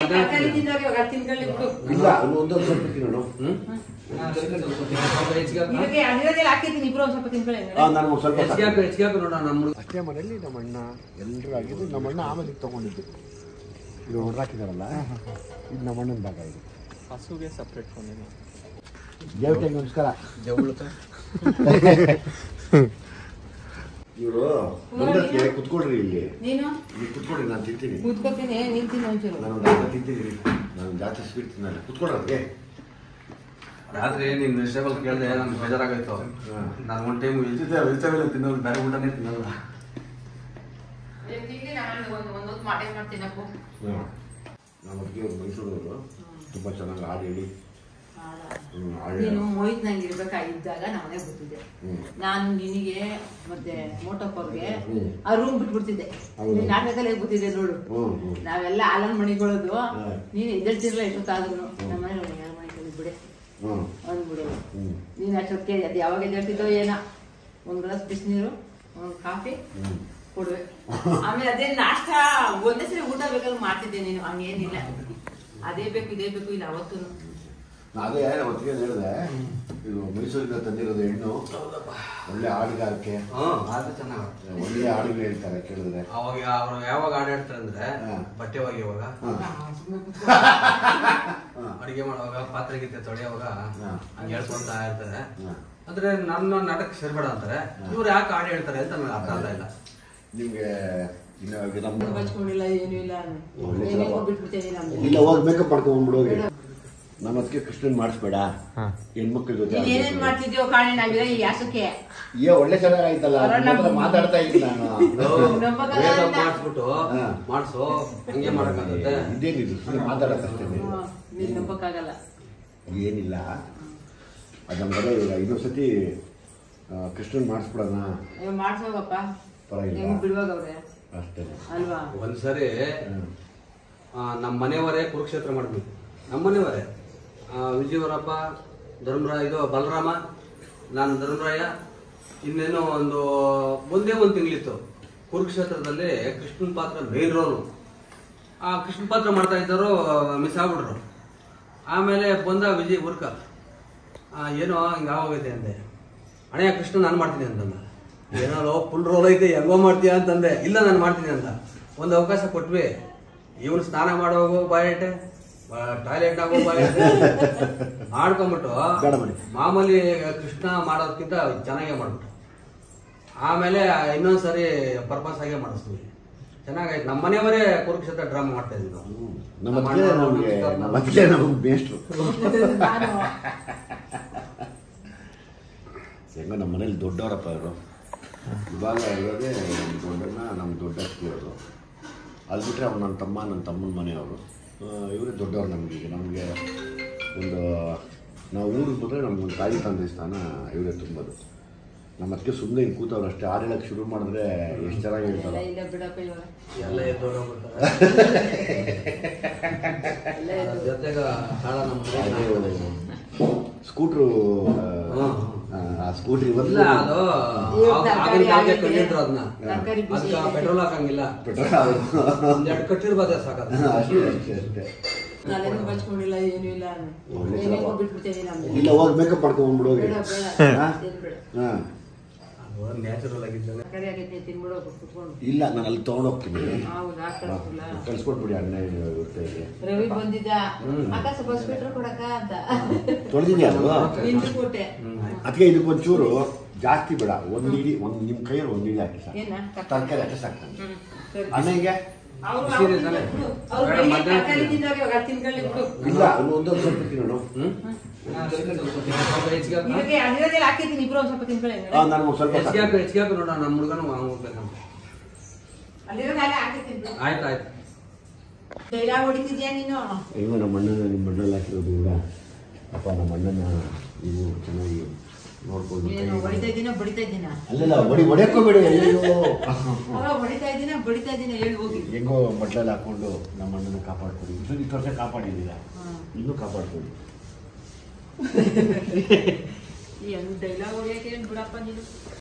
ತರಕಾರಿ ತಿಂದಾಗ ಇವಾಗ ತಿನ್ಕೊಳ್ಳಿ ಬಿಡು ಇಲ್ಲ ಅದು ಒಂದೊಂದು ಸ್ವಲ್ಪ ತಿನ್ನೋಣ ಹ್ಮ್ ಸ್ವಲ್ಪ ಹೆಚ್ಚಿಗೆ ಹಾಕು. ಇದಕ್ಕೆ ಅದಿರೋದೆಲ್ಲ ಹಾಕಿದ್ದೀನಿ ಇಬ್ರು ಒಂದ್ ಸ್ವಲ್ಪ ತಿನ್ಕೊಳ್ಳಿ ಆ, ನಾನು ಒಂದ್ ಸ್ವಲ್ಪ ಹೆಚ್ಚಿಗೆ ಹಾಕು ಹೆಚ್ಚಿಗೆ ಹಾಕು ನೋಡೋಣ ನಮ್ಮ ಹುಡುಗ ಅಷ್ಟೇ ಮನೆಯಲ್ಲಿ ನಮ್ಮ ಅಣ್ಣ ಎಲ್ಲರೂ ಆಗಿದ್ದು ನಮ್ಮ ಅಣ್ಣ ಆಮೇಲೆ ಇದು ತಗೊಂಡಿದ್ದು ಇದು ಹೊಡ್ರಾಕಿದಾರಲ್ಲ ಇದು ನಮ್ಮ ಅಣ್ಣನ ಭಾಗ ಇದು ಹಸುಗೆ ಸಪ್ರೇಟ್ ಕೊಂಡಿನಿ ದೇವತೆ ನಮಸ್ಕಾರ ಇವರು ಬಂದಕ್ಕೆ ಕುತ್ಕೊಳ್ರಿ ಇಲ್ಲಿ ನೀನು ನೀವು ಕುತ್ಕೊಳ್ರಿ ನಾನು ತಿಂತೀನಿ ಕೂತ್ಕೋತೀನಿ ನೀನ್ ತಿನ್ನು ಒಂಚೂರು ನಾನು ಒಂದು ಅರ್ಧ ತಿಂತೀನಿ ನಾನು ಜಾಸ್ತಿ ಸ್ವೀಟ್ ತಿನ್ನಲ್ಲ ಕುತ್ಕೊಳ್ರಿ ರಾತ್ರಿ ನೀನ್ ವೆಜಿಟೇಬಲ್ ಕೇಳಿದೆ ನಮ್ಗೆ ಬೇಜಾರಾಗೋಯ್ತು ಹಾಂ. ನಾನು ಒನ್ ಟೈಮ್ ವೆಜಿಟೇಬಲ್ ವೆಜಿಟೇಬಲ್ ತಿನ್ನೋದು ಬೇರೆ ಊಟನೇ ತಿನ್ನಲ್ಲ ಒಂದೊತ್ತು ಮಾಡೇ ಮಾಡ್ತೀನಪ್ಪ ನಮ್ಮ ಅದಕ್ಕೆ ಒಂದು ಮೈಸೂರವರು ತುಂಬ ಚೆನ್ನಾಗಿ ಹಾಡು ಹೇಳಿ ಹ್ಮ್, ಹಾಡು ನೀನು ಹೇಳಿ ಮೋಹಿತ್ ನಂಗೆ ಇರ್ಬೇಕಾಗಿದ್ದಾಗ ನಾನೇ ಗೊತ್ತಿದ್ದೆ ಹ್ಮ್. ನಾನು ನಿನಗೆ ಮತ್ತೆ ಮೋಟಪ್ಪವ್ರಿಗೆ ಹ್ಮ್. ಆ ರೂಮ್ ಬಿಟ್ಬಿಡ್ತಿದ್ದೆ ಹೌದು. ನೀನ್ ನಾಟಕದಲ್ಲಿ ಗೊತ್ತಿದೆ ನೋಡು ಹ್ಮ್, ಹ್ಮ್. ನಾವೆಲ್ಲ ಆಲನ್ ಮಣಿಗಳದು ಹ್ಮ್. ನೀನ್ ಎದ್ದೇಳ್ತಿರ್ಲ ಎಷ್ಟೊತ್ತಾದ್ರು ನಮ್ಮ ಮನೆ ಯಾರ ಮನೆ ಬಿಡೆ ಹ್ಞೂ ಅಂದ್ಬಿಡು ಹ್ಞೂ ನೀನ್ ಅಷ್ಟೊತ್ತಿಗೆ ಅದು ಯಾವಾಗ ಎದ್ದೇಳ್ತಿದ್ದೋ ಏನ ಒಂದ್ ಗ್ಲಾಸ್ ಬಿಸಿನೀರು ಒಂದ್ ಕಾಫಿ ಹ್ಞೂ ಕೊಡುವೆ ಆಮೇಲೆ ಅದೇ ನಾಷ್ಟ ಒಂದೇ ಸರಿ ಊಟ ಬೇಕಾದ್ರೆ ಮಾಡ್ತಿದ್ದೆ ನೀನು ಹಂಗೇನಿಲ್ಲ ಅದೇ ಬೇಕು ಇದೇ ಬೇಕು ಇಲ್ಲ ಅವತ್ತು ಅದೇ ಅವತ್ತಿಗೆ ಹೇಳಿದೆ ಇದು ಮೈಸೂರಿಂದ ತಂದಿರೋದು ಹೆಣ್ಣು ಒಳ್ಳೆ ಹಾಡುಗಾರಿಕೆ ಹ್ಮ್ ಅದು ಚೆನ್ನಾಗಿ ಒಳ್ಳೆ ಹಾಡುಗಳು ಹೇಳ್ತಾರೆ ಕೇಳಿದ್ರೆ ಅವಾಗ ಅವ್ರು ಯಾವಾಗ ಆಡ ಹೇಳ್ತಾರೆ ಅಂದ್ರೆ ಹಾ. ಬಟ್ಟೆ ಒಗೆಯುವಾಗ ಅಡಿಗೆ ಮಾಡುವಾಗ ಪಾತ್ರೆ ಗೀತೆ ತೊಳೆಯುವಾಗ ಹಾ. ಹಂಗೆ ಹೇಳ್ಕೊಂತ ಇರ್ತಾರೆ ಹಾ. ಅಂದ್ರೆ ನನ್ನ ನಾಟಕ ಸೇರ್ಬೇಡ ಅಂತಾರೆ ಇವ್ರು ಯಾಕೆ ಹಾಡು ಹೇಳ್ತಾರೆ ಅಂತ ನನಗೆ ಅರ್ಥ ಆಗ್ತಾ ಇಲ್ಲ ನಿಮ್ಗೆ ಇನ್ನು ನಮ್ಮ ಬಚ್ಕೊಂಡಿಲ್ಲ ಏನೂ ಇಲ್ಲ ಒಳ್ಳೆ ಏನೇ ಚಲೋ. ಬಿಟ್ಬಿಡ್ತೇನೆ ನಮ್ದು ಇಲ್ಲ ಹೋಗಿ ಮೇಕಪ್ ಮಾಡ್ಕೊಂಡ್ಬಿಡು ಹೋಗಿ ನಮ್ಮ ಅದಕ್ಕೆ ಕೃಷ್ಣನ್ ಮಾಡಿಸ್ಬೇಡ ಹೆಣ್ಮಕ್ಳ ಜೊತೆ ನೀನ್ ಏನೇನ್ ಮಾಡ್ತಿದ್ಯೋ ಕಾಣೆ ನಾವಿಲ್ಲ ಈ ಯಾಸಕ್ಕೆ ಏ ಒಳ್ಳೆ ಚೆನ್ನಾಗಾಯ್ತಲ್ಲ ಅವ್ರನ್ನ ನಿನ್ನ ಹತ್ರ ಮಾತಾಡ್ತಾ ಇದ್ದೀನಿ ನಾನು ನಂಬಕಲ್ಲ ಬೇಗ ಅಂತ. ಮಾಡಿಸ್ಬಿಟ್ಟು ಹಾ. ಮಾಡಿಸು ಹಂಗೆ ಮಾಡಕ್ಕಾಗುತ್ತೆ ಇದೇನಿದು ಸುಮ್ಮನೆ ಮಾತಾಡಕ್ಕಷ್ಟೇ ಹ್ಮ್, ನೀನ್ ನಂಬಕ್ಕಾಗಲ್ಲ ಏನಿಲ್ಲ ಅದು ನಮ್ಗೆ ಇವಾಗ ಇನ್ನೊಂದು ಸತಿ ಆ, ಕೃಷ್ಣನ್ ಮಾಡಿಸ್ಬಿಡೋಣ ಅಯ್ಯೋ ಮಾಡ್ಸೋಗಪ್ಪ ಪರವಾಗಿಲ್ಲ. ಹೆಂಗ್ ಬಿಡುವಾಗವ್ರೆ ಅಷ್ಟೇ ಅಲ್ವಾ ಒಂದ್ಸರಿ ಹ್ಮ್. ನಮ್ಮ ಮನೆಯವರೇ ಕುರುಕ್ಷೇತ್ರ ಮಾಡ್ಬೇಕು ನಮ್ಮ ಮನೆಯವರೇ ಆ, ವಿಜಯವರಪ್ಪ ಧರ್ಮರಾಯ ಇದು ಬಲರಾಮ ನಾನು ಧರ್ಮರಾಯ ಇನ್ನೇನೋ ಒಂದು ಒಂದೇ ಒಂದು ತಿಂಗಳಿತ್ತು ಕುರುಕ್ಷೇತ್ರದಲ್ಲಿ ಕೃಷ್ಣನ್ ಪಾತ್ರ ಮೇನ್ ರೋಲು ಆ ಕೃಷ್ಣ ಪಾತ್ರ ಮಾಡ್ತಾ ಇದ್ದವರು ಮಿಸ್ ಆಗ್ಬಿಟ್ರು ಆಮೇಲೆ ಬಂದ ವಿಜಯ್ ಉರ್ಕ ಆ, ಏನೋ ಹಿಂಗೆ ಆಗೋಗೈತೆ ಅಂದೆ ಅಣ್ಣಯ್ಯ ಕೃಷ್ಣ ನಾನು ಮಾಡ್ತೀನಿ ಅಂತಂದ ಏನೋ ಫುಲ್ ರೋಲ್ ಐತೆ ಹೆಂಗೋ ಮಾಡ್ತೀಯ ಅಂತಂದೆ ಇಲ್ಲ ನಾನು ಮಾಡ್ತೀನಿ ಅಂತ ಒಂದು ಅವಕಾಶ ಕೊಟ್ವಿ ಇವನು ಸ್ನಾನ ಮಾಡೋಗೋ ಬಾಯಟೆ ಟಾಯ್ಲೆಟ್ನಾಗೋ ಬಾಯಟೆ ಮಾಡ್ಕೊಂಬಿಟ್ಟು ಬೇಡ ಬಿಡಿ. ಮಾಮೂಲಿ ಕೃಷ್ಣ ಮಾಡೋದಕ್ಕಿಂತ ಚೆನ್ನಾಗೇ ಮಾಡ್ಬಿಟ್ಟು ಆಮೇಲೆ ಇನ್ನೊಂದ್ಸರಿ ಪರ್ಪಸ್ ಆಗೇ ಮಾಡಿಸ್ತೀವಿ ಚೆನ್ನಾಗಾಯ್ತು ನಮ್ಮ ಮನೆಯವರೇ ಕುರುಕ್ಷೇತ್ರ ಡ್ರಾಮಾ ಮಾಡ್ತಾ ಇದ್ವಿ ನಾವು ಹ್ಮ್. ನಮ್ಮ ಅತ್ತಿಗೆ ನಮಗೆ ನಮ್ಮ ಅತ್ತಿಗೆ ನಮಗೆ ಬೇಸ್ಟ್ರು ನಾನು ಹೆಂಗೋ ನಮ್ಮ ಮನೇಲಿ ದೊಡ್ಡವರಪ್ಪ ಇವರು ಇವಾಗ ಇರೋದೇ ನಮ್ಮ ದೊಡ್ಡಣ್ಣ ನಮ್ಮ ದೊಡ್ಡ ಇರೋದು ಅದು ಬಿಟ್ಟರೆ ಅವ್ನು ನನ್ನ ತಮ್ಮ ನನ್ನ ತಮ್ಮನ ಮನೆಯವರು ಇವರೇ ದೊಡ್ಡವ್ರು ನಮಗೆ ನಮಗೆ ಒಂದು ನಾವು ಊರಿಗೆ ಬಂದರೆ ನಮ್ಗೊಂದು ತಾಯಿ ತಂದೆ ಸ್ಥಾನ ಇವರೇ ತುಂಬೋದು ನಮ್ಮ ಅದಕ್ಕೆ ಸುಮ್ಮನೆ ಹಿಂಗೆ ಕೂತವ್ರು ಅಷ್ಟೇ ಹಾಡು ಹೇಳಕ್ಕೆ ಶುರು ಮಾಡಿದ್ರೆ ಎಷ್ಟು ಚೆನ್ನಾಗಿ ಎಲ್ಲ ಹೇಳ್ತಾರೆ ಇಲ್ಲ ಬಿಡಪ್ಪ ಇವಾಗ ಎಲ್ಲ ಎದ್ದೋಗ್ಬಿಡ್ತಾರೆ ಎಲ್ಲ ಎದ್ದು ಜೊತೆಗ ತಾಳ ನಮ್ಮ ಮನೆಗೆ ಸ್ಕೂಟ್ರು ಹ್ಮ್. ಆ ಸ್ಕೂಟ್ರ್ ಇಲ್ಲ ಇವತ್ತು ಅದು ಇವ್ರು ಆಗ- ತರ್ಕಾರಿ ಆಗಿನ ಕಾಲಕ್ಕೆ ಆಗಿದೆ. ಕಂಡಿದ್ರು ಅದನ್ನ ತರ್ಕಾರಿ ಬಿಸಿ ಅದಕ್ಕೆ ಪೆಟ್ರೋಲ್ ಹಾಕಂಗಿಲ್ಲ ಪೆಟ್ರೋಲ್ ಒಂದೆರಡು ಕಟ್ಟಿರ್ಬೋದೇ ಸಾಕದ ಅಷ್ಟೇ ಅಷ್ಟೇ ಅಷ್ಟೇ ನಾನೇನು ಬಚ್ಕೊಂಡಿಲ್ಲ ಏನೂ ಇಲ್ಲ ಒಳ್ಳೆ ಏನೇನೋ ಚಲೋ. ಬಿಟ್ಬಿಡ್ತೇನೆ ನಮ್ದು ಇಲ್ಲ ಹೋಗಿ ಮೇಕಪ್ ಮಾಡ್ಕೊಂಡ್ಬಿಡು ಹೋಗಿ ಬೇಡ ಬೇಡ ಹಾ? ಏನ್ ಬೇಡ ಹಾಂ ಅದು ನ್ಯಾಚುರಲ್ ಆಗಿದ್ದಾನೆ ತರಕಾರಿ ಆಗೈತೆ ತಿನ್ಬಿಡೋ ಕುತ್ಕೊಂಡು ಇಲ್ಲ ನಾನು ಅಲ್ಲಿ ತೊಗೊಂಡೋಗ್ತೀನಿ ಹೌದಾ ಕಳಿಸ್ಬಿಡ್ಲ ಕಳ್ಸ್ಕೊಟ್ಬಿಡಿ ಅಣ್ಣ ಇರುತ್ತೆ ಇಲ್ಲಿ. ರವಿ ಬಂದಿದ್ದ ಅಕ್ಕ ಸ್ವಲ್ಪ ಸ್ವೆಟ್ರ್ ಕೊಡಕ ಅಂತ ತೊಳೆದಿದ್ಯಾ ಅದು ನಿಂತು ಕೊಟ್ಟೆ ಅದಕ್ಕೆ ಇದಕ್ಕೊಂಚೂರು ಜಾಸ್ತಿ ಬೇಡ ಒಂದು ಇಡಿ ಒಂದು ನಿಮ್ಮ ಕೈಯಲ್ಲಿ ಒಂದು ಇಡಿ ಹಾಕಿ ಸಾಕು ಏನ ತರಕಾರಿ ಹಾಕಿ ಸಾಕು ನನಗೆ. ಹ್ಮ್, ಸರಿ. ಅಣ್ಣಗೆ ಅವ್ರು ಬಿಸಿ ಅವ್ರು ಇದೆ ತಾನೆ? ಬಿಡು. ಅವ್ರು ಬೇಡ, ಬೆಳಿಗ್ಗೆ ಮಧ್ಯಾಹ್ನ ತರಕಾರಿ ತಿನ್ನು. ತಿಂದಾಗ ಇವಾಗ ತಿನ್ಕೊಳ್ಳಿ ಬಿಡು ಇಲ್ಲ ಅದು ಒಂದೊಂದು ಸ್ವಲ್ಪ ತಿನ್ನೋಣ ಹ್ಮ್ ಸ್ವಲ್ಪ ಹೆಚ್ಚಿಗೆ ಹಾಕು. ಇದಕ್ಕೆ ಅದಿರೋದೆಲ್ಲ ಹಾಕಿದ್ದೀನಿ ಇಬ್ರು ಒಂದ್ ಸ್ವಲ್ಪ ತಿನ್ಕೊಳ್ಳಿ ಹಾಂ ನಾನು ಸ್ವಲ್ಪ ಹೆಚ್ಚಿಗೆ ಹಾಕು ಸಾಕು. ಹೆಚ್ಚಿಗೆ ಹಾಕು ನೋಡೋಣ ನಮ್ಮ ಹುಡುಗನು ಹೋಗ್ಬೇಕಂತ ಅಲ್ಲಿರೋದೆಲ್ಲ ಹಾಕಿದ್ದೀನಿ ಬಿಡು ಆಯ್ತು ಆಯ್ತು ಡೈಲಾಗ್ ಹೊಡಿತಿದ್ಯಾ ನೀನು ಹೆಂಗೋ ನಮ್ಮ ಅಣ್ಣನ ನಿಮ್ಮ ಅಣ್ಣಲ್ಲಿ ಹಾಕಿರೋದು ಕೂಡ ಅಪ್ಪ ನಮ್ಮ ಅಣ್ಣನ ನೀವು ಚೆನ್ನಾಗಿ ನೋಡ್ಕೊಂಡು ಏನು ಹೊಡಿತಾ ಇದ್ದೀನ ಬಡಿತಾ ಇದ್ದೀನ ಅಲ್ಲಲ್ಲ ಹೊಡಿ ಹೊಡೆಯೋಕೋಬೇಡಿ ಅಯ್ಯೋ ಅವಾಗ ಹೊಡಿತಾ ಇದ್ದೀನ ಬಡಿತಾ ಇದ್ದೀನ ಹೇಳಿ ಹೋಗಿ ಹೆಂಗೋ ಬಟ್ಲಲ್ಲಿ ಹಾಕೊಂಡು ನಮ್ಮ ಅಣ್ಣನ ಕಾಪಾಡ್ಕೊಡಿ ಇಷ್ಟು ಇಷ್ಟು ವರ್ಷ ಕಾಪಾಡಿದ್ದೀರ ಹ್ಮ್. ಇನ್ನೂ ಕಾಪಾಡ್ಕೊಡಿ ಈ ಡೈಲಾಗ್ ಹೊಡಿಯಕ್ಕೆ ಏನ್ ಬಿಡಪ್ಪ ನೀನು